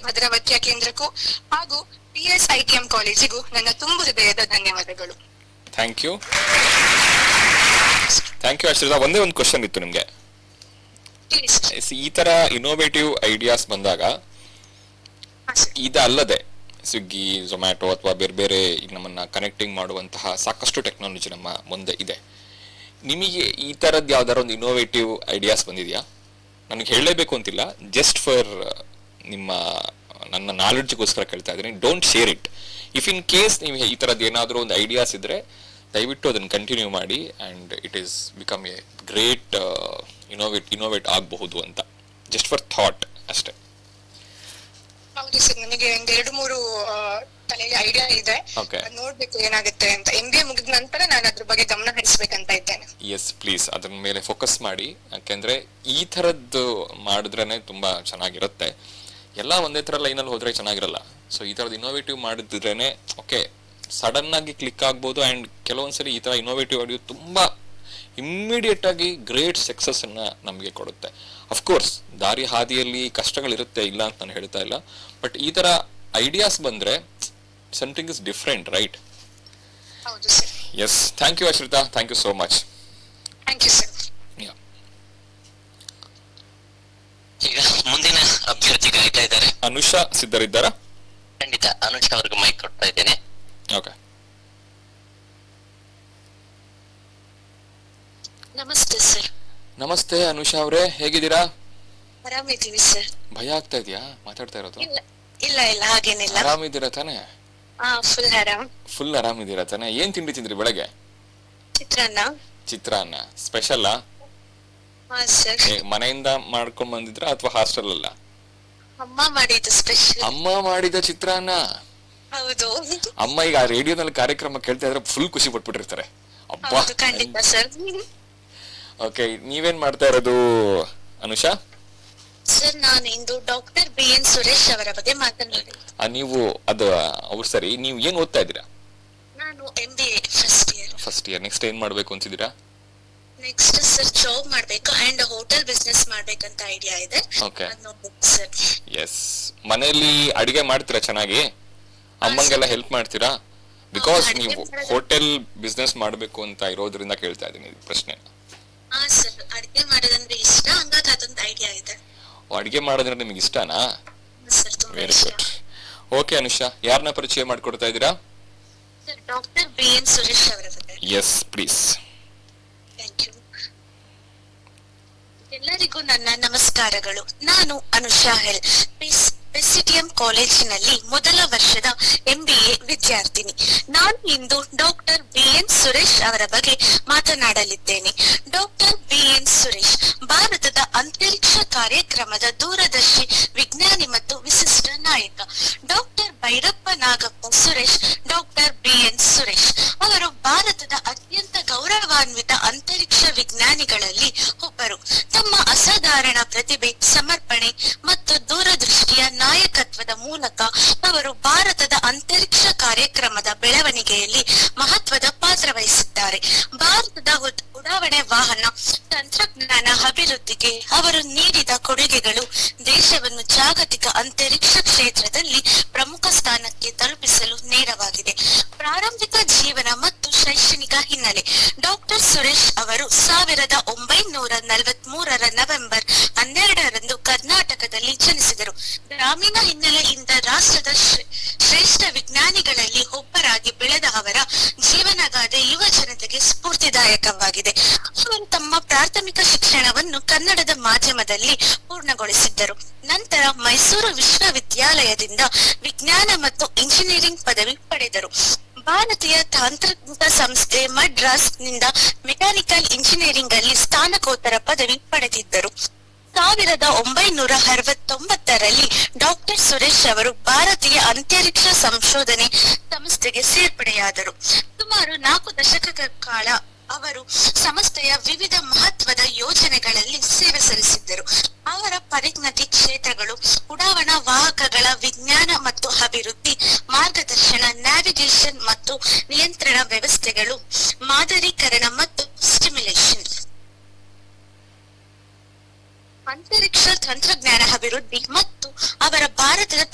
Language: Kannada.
ಭದ್ರಾವತಿಯ ಕೇಂದ್ರಕ್ಕೂ ಹಾಗೂ P S I T M ಕಾಲೇಜಿಗೂ ನನ್ನ ತುಂಬು ಹೃದಯದ ಧನ್ಯವಾದಗಳು thank you thank you Ashritha ಒಂದೇ ಒಂದು ಕ್ವಶನ್ ಇತ್ತು ನಿಮ್ಗೆ ಹೇಳಿ ಸರ್ ಎಸ್, ಈ ತರ ಇನೋವೇಟಿವ್ ಐಡಿಯಾಸ್ ಬಂದಾಗ ಹಾ ಸರ್ ಇದಲ್ಲದೆ ಸ್ವಿಗ್ಗಿ ಝೊಮ್ಯಾಟೊ ಅಥವಾ ಬೇರೆ ಬೇರೆ ಈಗ ನಮ್ಮನ್ನ ಕನೆಕ್ಟಿಂಗ್ ಮಾಡುವಂತಹ ಸಾಕಷ್ಟು ಟೆಕ್ನಾಲಜಿ ನಮ್ಮ ಮುಂದೆ ಇದೆ ನಿಮಗೆ ಈ ತರದ್ ಯಾವ್ದಾರ ಒಂದು ಇನೋವೇಟಿವ್ ಐಡಿಯಾಸ್ ಬಂದಿದೆಯಾ ನನಗೆ ಹೇಳಲೇಬೇಕು ಅಂತಿಲ್ಲ ಜಸ್ಟ್ ಫಾರ್ ನಿಮ್ಮ ನನ್ನ ನಾಲೆಡ್ಜ್ಗೋಸ್ಕರ ಕೇಳ್ತಾ ಇದ್ದೀನಿ don't share it if in case ನೀವು ಈ ತರದ್ ಏನಾದರೂ ಒಂದು ಐಡಿಯಾಸ್ ಇದ್ರೆ ದಯವಿಟ್ಟು ಅದನ್ನು ಕಂಟಿನ್ಯೂ ಮಾಡಿ and it is become a great innovate innovate ಆಗಬಹುದು ಅಂತ ಜಸ್ಟ್ ಫಾರ್ ಥಾಟ್ ಅಷ್ಟೇ ಹೌದು ಸರ್ ನನಗೆ ಒಂದ್ ಎರಡು ಮೂರು ಆ, ತಲೆಯಲ್ಲಿ ಐಡಿಯಾ ಇದೆ Okay. ಅದ್ ನೋಡ್ಬೇಕು ಏನಾಗುತ್ತೆ ಅಂತ ಎಂ ಬಿ ಎ ಮುಗಿದ ನಂತರ ನಾನು ಅದ್ರ ಬಗ್ಗೆ ಗಮನ ಹರಿಸ್ಬೇಕಂತ ಇದ್ದೇನೆ ಎಸ್ ಪ್ಲೀಸ್ ಅದ್ರ ಮೇಲೆ ಫೋಕಸ್ ಮಾಡಿ ಯಾಕೆಂದ್ರೆ ಈ ಥರದ್ದು ಮಾಡಿದ್ರೇನೆ ತುಂಬಾ ಚೆನ್ನಾಗಿರುತ್ತೆ ಎಲ್ಲ ಒಂದೇ ಥರ ಲೈನಲ್ಲಿ ಹೋದ್ರೆ ಚೆನ್ನಾಗಿರಲ್ಲ ಸೊ ಈ ಥರದ್ದು ಇನೋವೇಟಿವ್ ಮಾಡಿದ್ರೇನೆ ಓಕೆ ಸಡನ್ ಆಗಿ ಕ್ಲಿಕ್ ಆಗ್ಬೋದು ಆ್ಯಂಡ್ ಕೆಲವೊಂದ್ಸರಿ ಈ ಥರ ಇನೋವೇಟಿವ್ ಆಡಿಯೋ ತುಂಬಾ ಇಮ್ಮಿಡಿಯೇಟ್ ಆಗಿ ಗ್ರೇಟ್ ಸಕ್ಸಸ್ ಅನ್ನ ನಮಗೆ ಕೊಡುತ್ತೆ ಅಫ್ಕೋರ್ಸ್ ದಾರಿ ಹಾದಿಯಲ್ಲಿ ಕಷ್ಟಗಳಿರುತ್ತೆ ಇಲ್ಲ ಅಂತ ನಾನು ಹೇಳ್ತಾ ಇಲ್ಲ ಬಟ್ ಈ ಥರ ಐಡಿಯಾಸ್ ಬಂದ್ರೆ ಸಮಥಿಂಗ್ ಇಸ್ ಡಿಫ್ರೆಂಟ್ ರೈಟ್ ಹೌದು sir yes thank you Ashritha thank you so much thank you sir yeah ಈಗ ಮುಂದಿನ ಅಭ್ಯರ್ಥಿ ಕಾಯ್ತಾ ಇದ್ದಾರೆ ಅನುಷಾ ಸಿದ್ಧರಿದ್ದಾರಾ ಖಂಡಿತ ಅನುಷ್ ಅವ್ರಿಗೆ ಮೈಕ್ ಕೊಡ್ತಾ ಇದ್ದೇನೆ ಓಕೆ ನಮಸ್ತೆ ಸರ್ ನಮಸ್ತೆ ಅನುಷಾ ಅವರೇ ಹೇಗಿದ್ದೀರಾ ಆರಾಮಿದ್ದೀವಿ ಸರ್ ಭಯ ಆಗ್ತಾ ಇದೆಯಾ ಮಾತಾಡ್ತಾ ಇರೋದು ಇಲ್ಲ ಇಲ್ಲ ಇಲ್ಲ ಹಾಗೇನಿಲ್ಲ ಆರಾಮಿದ್ದೀರಾ ತಾನೇ ಹಾ ಫುಲ್ ಆರಾಮ್ ಫುಲ್ ಆರಾಮಿದ್ದೀರಾ ತಾನೇ ಏನ್ ತಿಂಡಿ ತಿಂದ್ರಿ ಬೆಳಗ್ಗೆ ಚಿತ್ರಾನ್ನ ಚಿತ್ರಾನ್ನ ಸ್ಪೆಷಲ್ ಹಾ ಸರ್ ಮನೆಯಿಂದ ಮಾಡ್ಕೊಂಡ್ ಬಂದಿದ್ರ ಅಥವಾ ಹಾಸ್ಟೆಲ್ ಅಲ್ಲ ಅಮ್ಮ ಮಾಡಿದ್ದು ಸ್ಪೆಷಲ್ ಅಮ್ಮ ಮಾಡಿದ ಚಿತ್ರಾನ್ನ ಹೌದು ಅಮ್ಮ ಈಗ ರೇಡಿಯೋನಲ್ಲಿ ಕಾರ್ಯಕ್ರಮ ಕೇಳ್ತಾ ಇದ್ರೆ ಫುಲ್ ಖುಷಿ ಪಟ್ಬಿಟ್ಟಿರ್ತಾರೆ ಅಬ್ಬಾ ಹೌದು ಖಂಡಿತ ಸರ್ ಓಕೆ ನೀವೇನ್ ಮಾಡ್ತಾ ಇರೋದು ಅನುಷಾ ಸರ್ ನಾನು ಇಂದು ಡಾಕ್ಟರ್ ಬಿ ಎನ್ ಸುರೇಶ್ ಅವರ ಬಗ್ಗೆ ಮಾತನಾಡಿ ಆ, ನೀವು ಅದು ಅವ್ರು ಸರಿ ನೀವು ಏನ್ ಓದ್ತಾ ಇದ್ದೀರಾ ನಾನು M B A first year first year next ಏನ್ ಮಾಡ್ಬೇಕು ಅಂತಿದ್ದೀರಾ ನೆಕ್ಸ್ಟ್ ಸರ್ ಜಾಬ್ ಮಾಡ್ಬೇಕು ಅಂಡ್ ಹೋಟೆಲ್ ಬಿಸ್ನೆಸ್ ಮಾಡ್ಬೇಕಂತ ಐಡಿಯಾ ಇದೆ Okay. ಅದ್ ನೋಡ್ಬೇಕು ಸರ್ ಎಸ್ ಮನೆಯಲ್ಲಿ ಅಡಿಗೆ ಮಾಡ್ತೀರಾ ಚೆನ್ನಾಗಿ ಅಮ್ಮಂಗೆಲ್ಲ ಹೆಲ್ಪ್ ಮಾಡ್ತೀರಾ ಬಿಕಾಸ್ ಅಡ್ಗೆ ನೀವು ಮಾಡೋದು- ಹೋಟೆಲ್ ಬಿಸ್ನೆಸ್ ಮಾಡ್ಬೇಕು ಅಂತ ಇರೋದ್ರಿಂದ ಕೇಳ್ತಾ ಇದ್ದೀನಿ ಈ ಪ್ರಶ್ನೆ ಹಾ ಸರ್ ಅಡಿಗೆ ಮಾಡೋದಂದ್ರೆ ಇಷ್ಟ ಹಂಗಾಗಿ ಅದೊಂದು ಐಡಿಯಾ ಇದೆ ಅಡಿಗೆ ಮಾಡೋದ್ರೆ ನಿಮ್ಗೆ ಇಷ್ಟನಾ ಸರ್ ತುಂಬಾ ವೆರಿ ಇಷ್ಟ ಗುಡ್ ಓಕೆ ಅನುಷಾ ಯಾರನ್ನ ಪರಿಚಯ ಮಾಡ್ಕೊಡ್ತಾ ಇದ್ದೀರಾ sir doctor B N Suresh ಅವರ ಬಗ್ಗೆ ಎಸ್ ಪ್ಲೀಸ್ ಥ್ಯಾಂಕ್ ಯು ಎಲ್ಲರಿಗೂ ನನ್ನ ನಮಸ್ಕಾರಗಳು ನಾನು ಅನುಷಾ ಹೆಲ್ ಪೆಸಿಟಿಎಂ ಕಾಲೇಜಿನಲ್ಲಿ ಮೊದಲ ವರ್ಷದ ಎಂಬಿಎ ವಿದ್ಯಾರ್ಥಿನಿ ನಾನು ಇಂದು ಡಾಕ್ಟರ್ ಬಿ ಎನ್ ಸುರೇಶ್ ಅವರ ಬಗ್ಗೆ ಮಾತನಾಡಲಿದ್ದೇನೆ ಡಾಕ್ಟರ್ ಬಿ ಎನ್ ಸುರೇಶ್ ಭಾರತದ ಅಂತರಿಕ್ಷ ಕಾರ್ಯಕ್ರಮದ ದೂರದರ್ಶಿ ವಿಜ್ಞಾನಿ ಮತ್ತು ವಿಶಿಷ್ಟ ನಾಯಕ doctor Bhyrappa Nagappa Suresh doctor B N Suresh ಅವರು ಭಾರತದ ಅತ್ಯಂತ ಗೌರವಾನ್ವಿತ ಅಂತರಿಕ್ಷ ವಿಜ್ಞಾನಿಗಳಲ್ಲಿ ಒಬ್ಬರು ತಮ್ಮ ಅಸಾಧಾರಣ ಪ್ರತಿಭೆ ಸಮರ್ಪಣೆ ಮತ್ತು ದೂರದೃಷ್ಟಿಯ ನಾಯಕತ್ವದ ಮೂಲಕ ಅವರು ಭಾರತದ ಅಂತರಿಕ್ಷ ಕಾರ್ಯಕ್ರಮದ ಬೆಳವಣಿಗೆಯಲ್ಲಿ ಮಹತ್ವದ ಪಾತ್ರ ವಹಿಸಿದ್ದಾರೆ ಭಾರತದ ಉದ್- ಉಡಾವಣೆ ವಾಹನ ತಂತ್ರಜ್ಞಾನ ಅಭಿವೃದ್ಧಿಗೆ ಅವರು ನೀಡಿದ ಕೊಡುಗೆಗಳು ದೇಶವನ್ನು ಜಾಗತಿಕ ಅಂತರಿಕ್ಷ ಕ್ಷೇತ್ರದಲ್ಲಿ ಪ್ರಮುಖ ಸ್ಥಾನಕ್ಕೆ ತಲುಪಿಸಲು ನೇರವಾಗಿದೆ ಪ್ರಾರಂಭಿಕ ಜೀವನ ಮತ್ತು ಶೈಕ್ಷಣಿಕ ಹಿನ್ನೆಲೆ ಡಾಕ್ಟರ್ ಸುರೇಶ್ ಅವರು ಸಾವಿರದ ಒಂಬೈನೂರ ನಲವತ್ತ್ ಮೂರರ ನವೆಂಬರ್ ಹನ್ನೆರಡರಂದು ಕರ್ನಾಟಕದಲ್ಲಿ ಜನಿಸಿದರು ಗ್ರಾಮೀಣ ಹಿನ್ನೆಲೆಯಿಂದ ರಾಷ್ಟ್ರದ ಶ್ರೇ- ಶ್ರೇಷ್ಠ ವಿಜ್ಞಾನಿಗಳಲ್ಲಿ ಒಬ್ಬರಾಗಿ ಬೆಳೆದ ಅವರ ಜೀವನಗಾಥೆ ಯುವ ಜನತೆಗೆ ಸ್ಫೂರ್ತಿದಾಯಕವಾಗಿದೆ ಅವರು ತಮ್ಮ ಪ್ರಾಥಮಿಕ ಶಿಕ್ಷಣವನ್ನು ಕನ್ನಡದ ಮಾಧ್ಯಮದಲ್ಲಿ ಪೂರ್ಣಗೊಳಿಸಿದ್ದರು ನಂತರ ಮೈಸೂರು ವಿಶ್ವವಿದ್ಯಾಲಯದಿಂದ ವಿಜ್ಞಾನ ಮತ್ತು ಇಂಜಿನಿಯರಿಂಗ್ ಪದವಿ ಪಡೆದರು ಭಾರತೀಯ ತಾಂತ್ರಿಕ ಸಂಸ್ಥೆ ಮಡ್ರಾಸ್ ನಿಂದ ಮೆಕ್ಯಾನಿಕಲ್ ಇಂಜಿನಿಯರಿಂಗ್ ಅಲ್ಲಿ ಸ್ನಾತಕೋತ್ತರ ಪದವಿ ಪಡೆದಿದ್ದರು ಸಾವಿರದ ಒಂಬೈನೂರ ಅರವತ್ತೊಂಬತ್ತರಲ್ಲಿ ಡಾಕ್ಟರ್ ಸುರೇಶ್ ಅವರು ಭಾರತೀಯ ಅಂತರಿಕ್ಷ ಸಂಶೋಧನೆ ಸಂಸ್ಥೆಗೆ ಸೇರ್ಪಡೆಯಾದರು ಸುಮಾರು ನಾಲ್ಕು ದಶಕಗಳ ಕಾಲ ಅವರು ಸಂಸ್ಥೆಯ ವಿವಿಧ ಮಹತ್ವದ ಯೋಜನೆಗಳಲ್ಲಿ ಸೇವೆ ಸಲ್ಲಿಸಿದ್ದರು ಅವರ ಪರಿಣತಿ ಕ್ಷೇತ್ರಗಳು ಉಡಾವಣಾ ವಾಹಕಗಳ ವಿಜ್ಞಾನ ಮತ್ತು ಅಭಿವೃದ್ಧಿ ಮಾರ್ಗದರ್ಶನ ನ್ಯಾವಿಗೇಷನ್ ಮತ್ತು ನಿಯಂತ್ರಣ ವ್ಯವಸ್ಥೆಗಳು ಮಾದರೀಕರಣ ಮತ್ತು ಸ್ಟಿಮ್ಯುಲೇಷನ್ ಅಂತರಿಕ್ಷ ತಂತ್ರಜ್ಞಾನ ಅಭಿವೃದ್ಧಿ ಮತ್ತು ಅವರ ಭಾರತದ